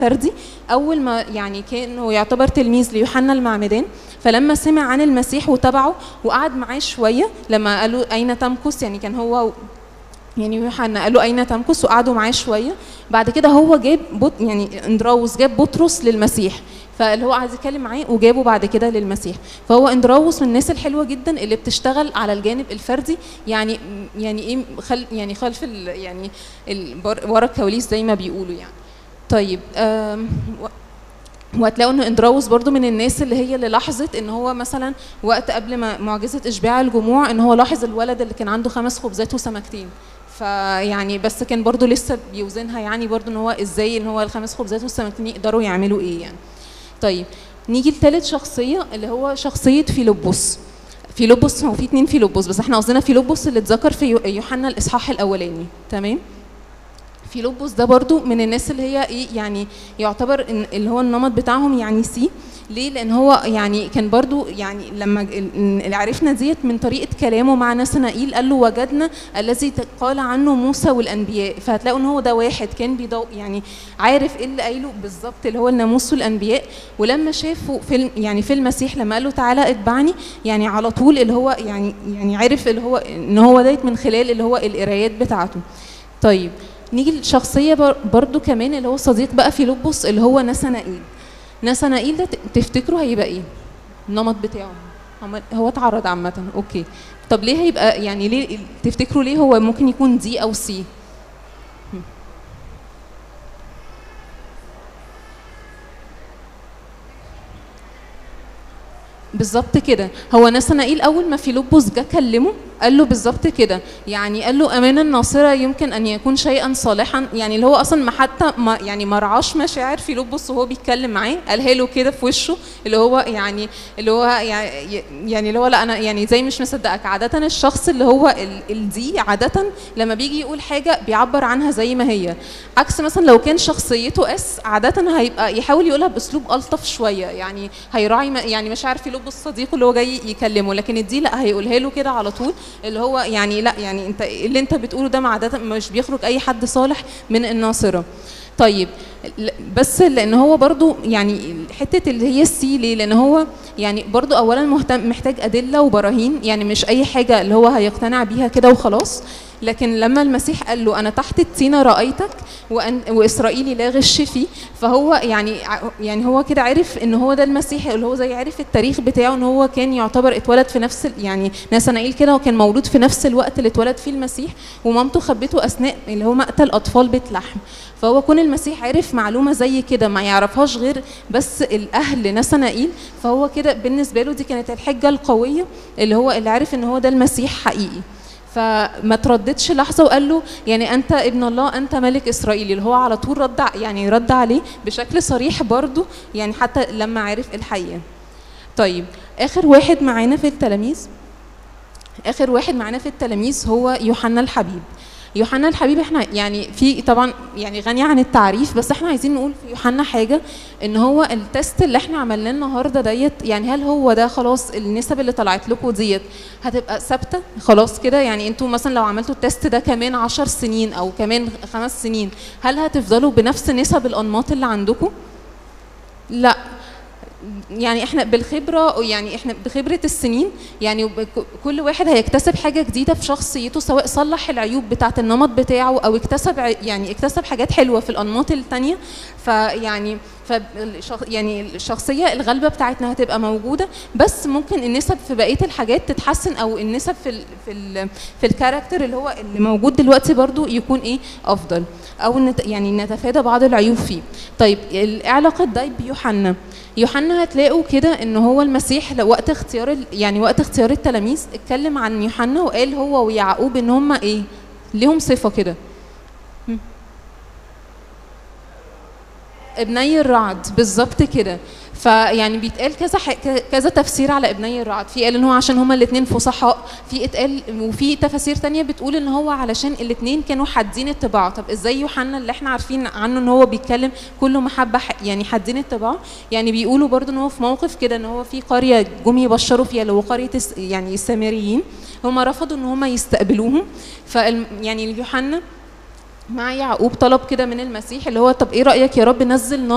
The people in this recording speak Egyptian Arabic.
فردي اول ما يعني كان هو يعتبر تلميذ ليوحنا المعمدان فلما سمع عن المسيح وتبعه وقعد معاه شويه لما قالوا اين تمكث يعني كان هو يعني يوحنا قال له اين تمكث وقعدوا معاه شويه بعد كده هو جاب بط يعني اندراوس جاب بطرس للمسيح فاللي هو عايز يتكلم معاه وجابه بعد كده للمسيح فهو اندراوس من الناس الحلوه جدا اللي بتشتغل على الجانب الفردي يعني يعني ايه خل يعني خلف ال يعني ال ورا الكواليس زي ما بيقولوا يعني طيب وهتلاقوا ان اندراوس برضو من الناس اللي هي اللي لاحظت ان هو مثلا وقت قبل ما معجزه اشباع الجموع ان هو لاحظ الولد اللي كان عنده خمس خبزات وسمكتين فيعني بس كان برضو لسه بيوزنها يعني برضو ان هو ازاي ان هو الخمس خبزات والسمكتين يقدروا يعملوا ايه يعني طيب نيجي لثالث شخصيه اللي هو شخصيه فيلبس فيلبس هو في اتنين فيلبس بس احنا قصدنا فيلبس اللي اتذكر في يوحنا الاصحاح الاولاني تمام فيلبس ده برضو من الناس اللي هي ايه يعني يعتبر إن اللي هو النمط بتاعهم يعني سي ليه لان هو يعني كان برضو يعني لما اللي عرفنا ديت من طريقه كلامه مع نسنائيل قال له وجدنا الذي قال عنه موسى والانبياء فهتلاقوا ان هو ده واحد كان بيضو يعني عارف ايه اللي قايله بالظبط اللي هو الناموس والانبياء ولما شافه في يعني في المسيح لما قال له تعالى اتبعني يعني على طول اللي هو يعني يعني عرف اللي هو ان هو ديت من خلال اللي هو القرايات بتاعته طيب نيجي لشخصية برضو كمان اللي هو صديق بقى فيلبس اللي هو نسنائيل نسنائيل ده تفتكروا هيبقى ايه النمط بتاعه هو اتعرض عامة اوكي طب ليه هيبقى يعني ليه تفتكروا ليه هو ممكن يكون دي او سي بالظبط كده هو نسنائيل اول ما فيلبس جه كلمه قال له بالظبط كده يعني قال له امانا ناصره يمكن ان يكون شيئا صالحا يعني اللي هو اصلا ما حتى ما يعني ما رعاش مشاعر فيلبس وهو بيتكلم معاه قالها له كده في وشه اللي هو يعني اللي هو يعني, يعني اللي هو لا انا يعني زي مش مصدقك عاده الشخص اللي هو الدي عاده لما بيجي يقول حاجه بيعبر عنها زي ما هي عكس مثلا لو كان شخصيته اس عاده هيبقى يحاول يقولها باسلوب الطف شويه يعني هيراعي يعني مشاعر فيلبس صديقه اللي هو جاي يكلمه لكن الدي لا هيقولها له كده على طول اللي هو يعني لا يعني انت اللي انت بتقوله ده عاده مش بيخرج اي حد صالح من الناصره طيب بس لان هو برضو يعني حته اللي هي السي ليه لان هو يعني برضو اولا مهتم محتاج ادله وبراهين يعني مش اي حاجه اللي هو هيقتنع بيها كده وخلاص لكن لما المسيح قال له انا تحت التينه رايتك وأن واسرائيلي لا غش فيه فهو يعني يعني هو كده عرف ان هو ده المسيح اللي هو زي عارف التاريخ بتاعه ان هو كان يعتبر اتولد في نفس يعني نسنائيل كده وكان مولود في نفس الوقت اللي اتولد فيه المسيح ومامته خبته اثناء اللي هو مقتل اطفال بيت لحم فهو كون المسيح عرف معلومه زي كده ما يعرفهاش غير بس الاهل نسنائيل فهو كده بالنسبه له دي كانت الحجه القويه اللي هو اللي عارف ان هو ده المسيح حقيقي فما ترددش لحظه وقال له يعني انت ابن الله انت ملك اسرائيل اللي هو على طول رد يعني رد عليه بشكل صريح برضه يعني حتى لما عرف الحقيقه طيب اخر واحد معانا في التلاميذ اخر واحد معانا في التلاميذ هو يوحنا الحبيب يوحنا الحبيب احنا يعني في طبعا يعني غني عن التعريف بس احنا عايزين نقول في يوحنا حاجه ان هو التست اللي احنا عملناه النهارده ديت يعني هل هو ده خلاص النسب اللي طلعت لكم ديت هتبقى ثابته خلاص كده يعني انتوا مثلا لو عملتوا التست ده كمان 10 سنين او كمان خمس سنين هل هتفضلوا بنفس نسب الانماط اللي عندكم؟ لا يعني احنا بالخبره يعني احنا بخبره السنين يعني كل واحد هيكتسب حاجه جديده في شخصيته سواء صلح العيوب بتاعه النمط بتاعه او اكتسب يعني اكتسب حاجات حلوه في الانماط الثانيه فيعني ف يعني الشخصيه الغالبه بتاعتنا هتبقى موجوده بس ممكن النسب في بقيه الحاجات تتحسن او النسب في ال في ال في الكاركتر اللي هو اللي موجود دلوقتي برضو يكون ايه افضل او نت يعني نتفادى بعض العيوب فيه طيب علاقه ده بيوحنا يوحنا هتلاقوا كده ان هو المسيح وقت اختيار يعني وقت اختيار التلاميذ اتكلم عن يوحنا وقال هو ويعقوب ان هم ايه ليهم صفه كده ابني الرعد بالظبط كده فيعني بيتقال كذا كذا تفسير على ابني الرعد في قال ان هو عشان هما الاثنين فصحاء في اتقال وفي تفاسير تانية بتقول ان هو علشان الاثنين كانوا حادين الطباع طب ازاي يوحنا اللي احنا عارفين عنه ان هو بيتكلم كله محبه يعني حادين الطباع يعني بيقولوا برضو ان هو في موقف كده ان هو في قريه جم يبشروا فيها اللي هو قريه يعني السامريين هم رفضوا ان هم يستقبلوهم ف يعني يوحنا مع يعقوب طلب كده من المسيح اللي هو طب ايه رايك يا رب نزل نار